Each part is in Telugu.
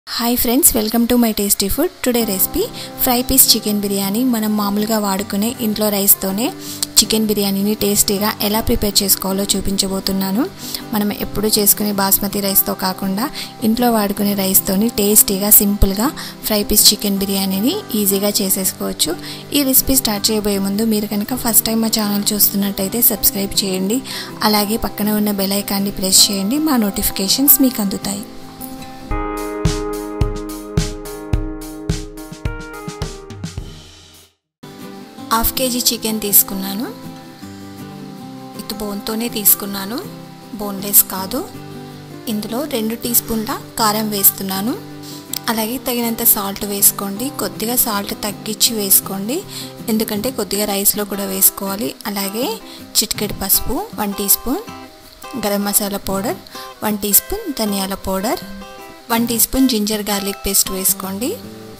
hi friends welcome to my tasty food today recipe fry piece chicken biryani మనం మామూలుగా వాడుకునే ఇంట్లో రైస్తోనే చికెన్ బిర్యానీని టేస్టీగా ఎలా ప్రిపేర్ చేసుకోవాలో చూపించబోతున్నాను మనం ఎప్పుడు చేసుకునే బాస్మతి రైస్తో కాకుండా ఇంట్లో వాడుకునే రైస్తోని టేస్టీగా సింపుల్గా ఫ్రై పీస్ చికెన్ బిర్యానీని ఈజీగా చేసేసుకోవచ్చు ఈ రెసిపీ స్టార్ట్ చేయబోయే ముందు మీరు కనుక ఫస్ట్ టైం మా ఛానల్ చూస్తున్నట్టయితే సబ్స్క్రైబ్ చేయండి అలాగే పక్కన ఉన్న బెల్ ఐకాన్ని ప్రెస్ చేయండి మా నోటిఫికేషన్స్ మీకు అందుతాయి హాఫ్ కేజీ చికెన్ తీసుకున్నాను ఇది బోన్తోనే తీసుకున్నాను బోన్లెస్ కాదు ఇందులో రెండు టీ స్పూన్ల కారం వేస్తున్నాను అలాగే తగినంత సాల్ట్ వేసుకోండి కొద్దిగా సాల్ట్ తగ్గించి వేసుకోండి ఎందుకంటే కొద్దిగా రైస్లో కూడా వేసుకోవాలి అలాగే చిటికెడు పసుపు one teaspoon garam masala powder one teaspoon ధనియాల powder one teaspoon ginger garlic paste వేసుకోండి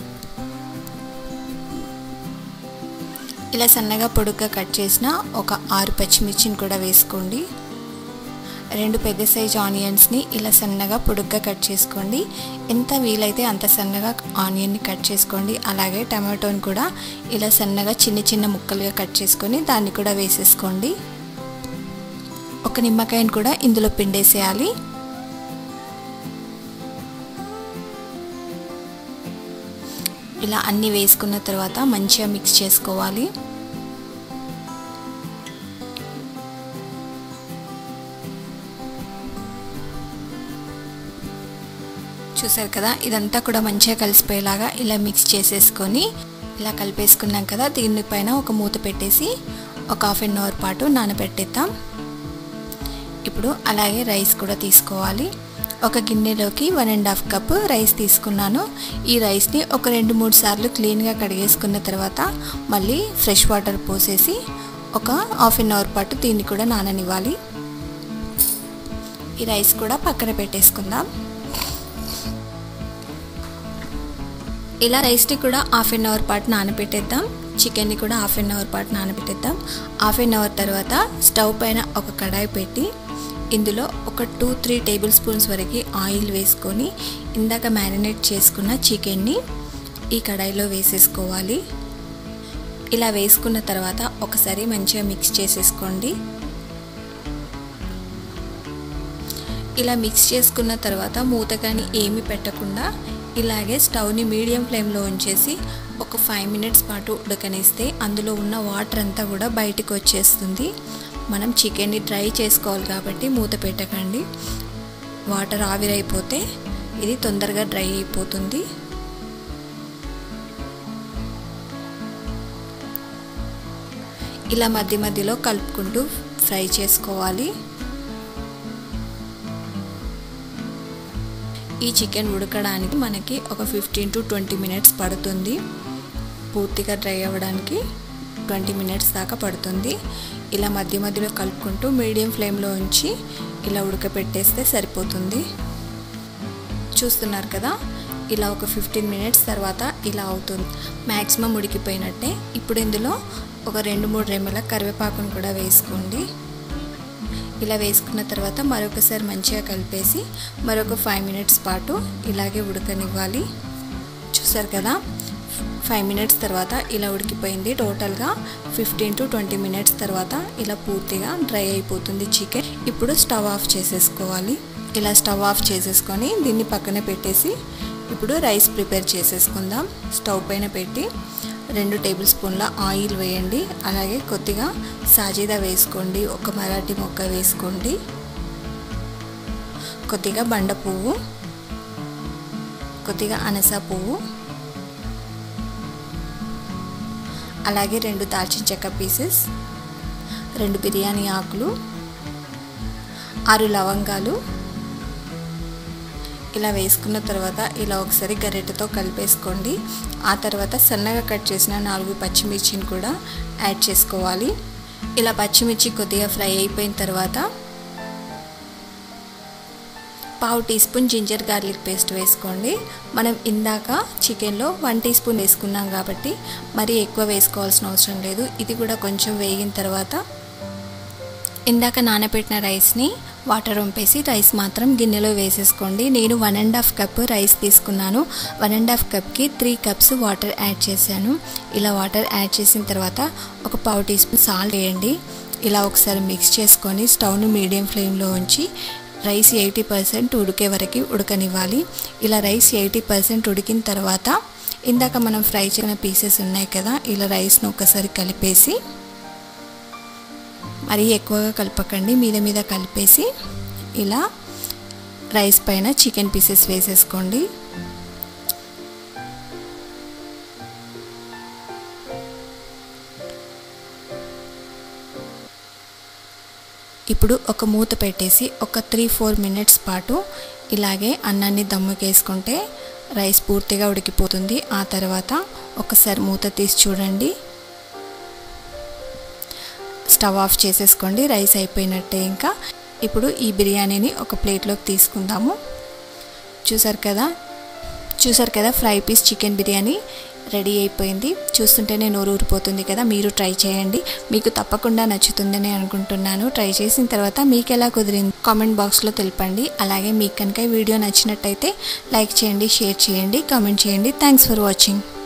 ఇలా సన్నగా పొడుగ్గా కట్ చేసిన ఒక ఆరు పచ్చిమిర్చిని కూడా వేసుకోండి రెండు పెద్ద సైజ్ ఆనియన్స్ని ఇలా సన్నగా పొడుగ్గా కట్ చేసుకోండి ఎంత వీలైతే అంత సన్నగా ఆనియన్ని కట్ చేసుకోండి అలాగే టమాటోని కూడా ఇలా సన్నగా చిన్న చిన్న ముక్కలుగా కట్ చేసుకొని దాన్ని కూడా వేసేసుకోండి ఒక నిమ్మకాయని కూడా ఇందులో పిండేసేయాలి ఇలా అన్నీ వేసుకున్న తర్వాత మంచిగా మిక్స్ చేసుకోవాలి చూసారు కదా ఇదంతా కూడా మంచిగా కలిసిపోయేలాగా ఇలా మిక్స్ చేసేసుకొని ఇలా కలిపేసుకున్నాం కదా దీనిపైన ఒక మూత పెట్టేసి ఒక హాఫ్ అన్ అవర్ పాటు నానబెట్టేద్దాం ఇప్పుడు అలాగే రైస్ కూడా తీసుకోవాలి ఒక గిన్నెలోకి one and half cup rice తీసుకున్నాను ఈ రైస్ని ఒక రెండు మూడు సార్లు క్లీన్గా కడిగేసుకున్న తర్వాత మళ్ళీ ఫ్రెష్ వాటర్ పోసేసి ఒక హాఫ్ అన్ అవర్ పాటు దీన్ని కూడా నాననివ్వాలి ఈ రైస్ కూడా పక్కన పెట్టేసుకుందాం ఇలా రైస్ని కూడా హాఫ్ అన్ అవర్ పాటు నానబెట్టేద్దాం చికెన్ని కూడా హాఫ్ అన్ అవర్ పాటు నానబెట్టేద్దాం హాఫ్ అన్ అవర్ తర్వాత స్టవ్ పైన ఒక కడాయి పెట్టి ఇందులో ఒక టూ త్రీ టేబుల్ స్పూన్స్ వరకు ఆయిల్ వేసుకొని ఇందాక మ్యారినేట్ చేసుకున్న చికెన్ని ఈ కడాయిలో వేసేసుకోవాలి ఇలా వేసుకున్న తర్వాత ఒకసారి మంచిగా మిక్స్ చేసేసుకోండి ఇలా మిక్స్ చేసుకున్న తర్వాత మూత కానీ ఏమి పెట్టకుండా ఇలాగే స్టవ్ని మీడియం ఫ్లేమ్లో ఉంచేసి ఒక ఫైవ్ మినిట్స్ పాటు ఉడకనిస్తే అందులో ఉన్న వాటర్ అంతా కూడా బయటకు వచ్చేస్తుంది మనం చికెన్ని డ్రై చేసుకోవాలి కాబట్టి మూత పెట్టకండి వాటర్ ఆవిరైపోతే ఇది తొందరగా డ్రై అయిపోతుంది ఇలా మధ్య మధ్యలో కలుపుకుంటూ ఫ్రై చేసుకోవాలి ఈ చికెన్ ఉడకడానికి మనకి ఒక ఫిఫ్టీన్ టు ట్వంటీ మినిట్స్ పడుతుంది పూర్తిగా డ్రై అవ్వడానికి ట్వంటీ మినిట్స్ దాకా పడుతుంది ఇలా మధ్య మధ్యలో కలుపుకుంటూ మీడియం ఫ్లేమ్లో ఉంచి ఇలా ఉడకపెట్టేస్తే సరిపోతుంది చూస్తున్నారు కదా ఇలా ఒక ఫిఫ్టీన్ మినిట్స్ తర్వాత ఇలా అవుతుంది మ్యాక్సిమం ఉడికిపోయినట్టే ఇప్పుడు ఇందులో ఒక రెండు మూడు రెమ్మల కరివేపాకును కూడా వేసుకోండి ఇలా వేసుకున్న తర్వాత మరొకసారి మంచిగా కలిపేసి మరొక ఫైవ్ మినిట్స్ పాటు ఇలాగే ఉడకనివ్వాలి చూసారు కదా ఫైవ్ మినిట్స్ తర్వాత ఇలా ఉడికిపోయింది టోటల్గా ఫిఫ్టీన్ టు ట్వంటీ మినిట్స్ తర్వాత ఇలా పూర్తిగా డ్రై అయిపోతుంది చికెన్ ఇప్పుడు స్టవ్ ఆఫ్ చేసేసుకోవాలి ఇలా స్టవ్ ఆఫ్ చేసేసుకొని దీన్ని పక్కన పెట్టేసి ఇప్పుడు రైస్ ప్రిపేర్ చేసేసుకుందాం స్టవ్ పైన పెట్టి రెండు టేబుల్ స్పూన్ల ఆయిల్ వేయండి అలాగే కొద్దిగా సాజీదా వేసుకోండి ఒక మరాఠీ మొక్క వేసుకోండి కొద్దిగా బండ పువ్వు కొద్దిగా అనస పువ్వు అలాగే రెండు దాల్చిన చెక్క పీసెస్ రెండు బిర్యానీ ఆకులు ఆరు లవంగాలు ఇలా వేసుకున్న తర్వాత ఇలా ఒకసారి గరిటెతో కలిపేసుకోండి ఆ తర్వాత సన్నగా కట్ చేసిన నాలుగు పచ్చిమిర్చిని కూడా యాడ్ చేసుకోవాలి ఇలా పచ్చిమిర్చి కొద్దిగా ఫ్రై అయిపోయిన తర్వాత పావు teaspoon ginger garlic paste వేసుకోండి మనం ఇందాక చికెన్లో వన్ టీ స్పూన్ వేసుకున్నాం కాబట్టి మరీ ఎక్కువ వేసుకోవాల్సిన అవసరం లేదు ఇది కూడా కొంచెం వేగిన తర్వాత ఇందాక నానబెట్టిన రైస్ని వాటర్ వంపేసి రైస్ మాత్రం గిన్నెలో వేసేసుకోండి నేను one and half cup rice తీసుకున్నాను వన్ అండ్ హాఫ్ కప్కి త్రీ కప్స్ వాటర్ యాడ్ చేశాను ఇలా వాటర్ యాడ్ చేసిన తర్వాత ఒక పావు టీ స్పూన్ సాల్ట్ వేయండి ఇలా ఒకసారి మిక్స్ చేసుకొని స్టవ్ను మీడియం ఫ్లేమ్లో ఉంచి రైస్ ఎయిటీ పర్సెంట్ ఉడికే వరకు ఉడకనివ్వాలి ఇలా రైస్ ఎయిటీ పర్సెంట్ ఉడికిన తర్వాత ఇందాక మనం ఫ్రై చేసిన పీసెస్ ఉన్నాయి కదా ఇలా రైస్ను ఒకసారి కలిపేసి మరీ ఎక్కువగా కలపకండి మీద మీద కలిపేసి ఇలా రైస్ పైన చికెన్ పీసెస్ వేసేసుకోండి ఇప్పుడు ఒక మూత పెట్టేసి ఒక త్రీ ఫోర్ మినిట్స్ పాటు ఇలాగే అన్నాన్ని దమ్ముకేసుకుంటే రైస్ పూర్తిగా ఉడికిపోతుంది ఆ తర్వాత ఒకసారి మూత తీసి చూడండి స్టవ్ ఆఫ్ చేసేసుకోండి రైస్ అయిపోయినట్టే ఇంకా ఇప్పుడు ఈ బిర్యానీని ఒక ప్లేట్లోకి తీసుకుందాము చూసారు కదా చూసారు కదా fry piece chicken biryani ready అయిపోయింది చూస్తుంటేనే నోరు ఊరిపోతుంది కదా మీరు ట్రై చేయండి మీకు తప్పకుండా నచ్చుతుందని అనుకుంటున్నాను ట్రై చేసిన తర్వాత మీకు ఎలా కుదిరింది కామెంట్ బాక్స్లో తెలపండి అలాగే మీకు కనుక వీడియో నచ్చినట్టయితే లైక్ చేయండి షేర్ చేయండి కామెంట్ చేయండి థ్యాంక్స్ ఫర్ వాచింగ్